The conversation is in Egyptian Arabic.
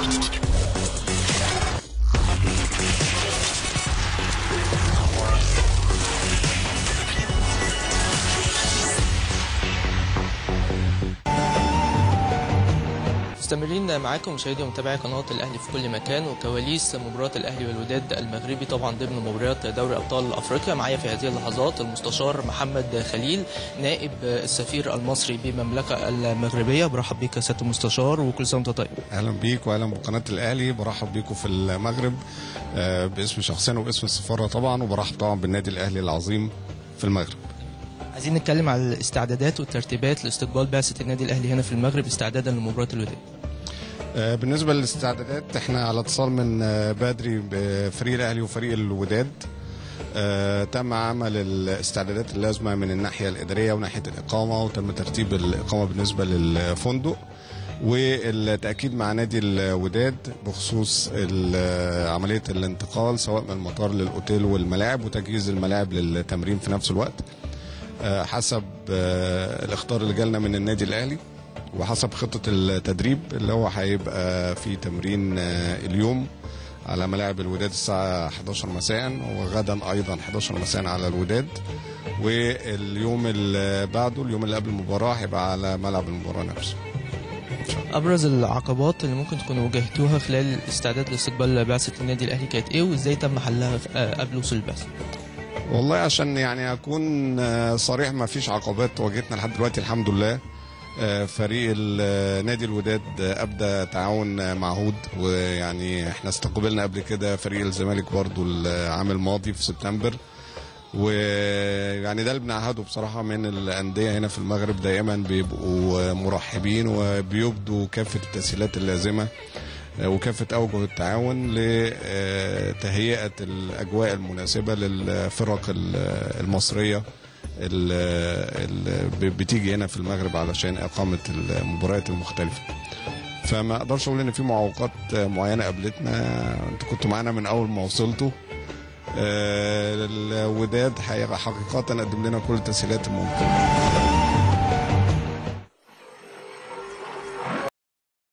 مستمرين معاكم مشاهدي ومتابعي قناه الاهلي في كل مكان وكواليس مباراه الاهلي والوداد المغربي طبعا ضمن مباريات دوري ابطال افريقيا معايا في هذه اللحظات المستشار محمد خليل نائب السفير المصري بالمملكه المغربيه برحب بك يا سياده المستشار وكل سنه وانت طيب اهلا بيك واهلا بقناه الاهلي برحب بيكم في المغرب آه، باسم شخصيا وباسم السفاره طبعا وبرحب طبعا بالنادي الاهلي العظيم في المغرب عايزين نتكلم على الاستعدادات والترتيبات لاستقبال بعثه النادي الاهلي هنا في المغرب استعدادا لمباراه الوداد آه، بالنسبه للاستعدادات احنا على اتصال من آه، بدري بفريق الاهلي وفريق الوداد آه، تم عمل الاستعدادات اللازمه من الناحيه الاداريه وناحيه الاقامه وتم ترتيب الاقامه بالنسبه للفندق والتاكيد مع نادي الوداد بخصوص ال- عمليه الانتقال سواء من المطار للاوتيل والملاعب وتجهيز الملاعب للتمرين في نفس الوقت آه، حسب آه، الاختار اللي جالنا من النادي الاهلي وحسب خطه التدريب اللي هو هيبقى في تمرين آه، اليوم على ملاعب الوداد الساعه 11 مساء وغدا ايضا 11 مساء على الوداد واليوم اللي بعده اليوم اللي قبل المباراه هيبقى على ملعب المباراه نفسه ابرز العقبات اللي ممكن تكونوا واجهتوها خلال الاستعداد لاستقبال بعثه النادي الاهلي كانت ايه وازاي تم حلها في- آه، قبل وصول البعثه والله عشان يعني اكون آه، صريح ما فيش عقبات واجهتنا لحد دلوقتي الحمد لله آه، فريق ال- نادي الوداد آه، ابدى تعاون آه، معهود ويعني احنا استقبلنا قبل كده فريق الزمالك برضو العام الماضي في سبتمبر ويعني ده اللي بنعهده بصراحه من الانديه هنا في المغرب دائما بيبقوا مرحبين وبيبدوا كافه التسهيلات اللازمه وكافة أوجه التعاون لتهيئة الأجواء المناسبة للفرق المصرية اللي بتيجي هنا في المغرب علشان إقامة المباريات المختلفة فما أقدرش أقول إن في معوقات معينة قابلتنا أنتوا كنتوا معانا من أول ما وصلتوا آه، الوداد حقيقة حقيقة قدم لنا كل التسهيلات الممكنة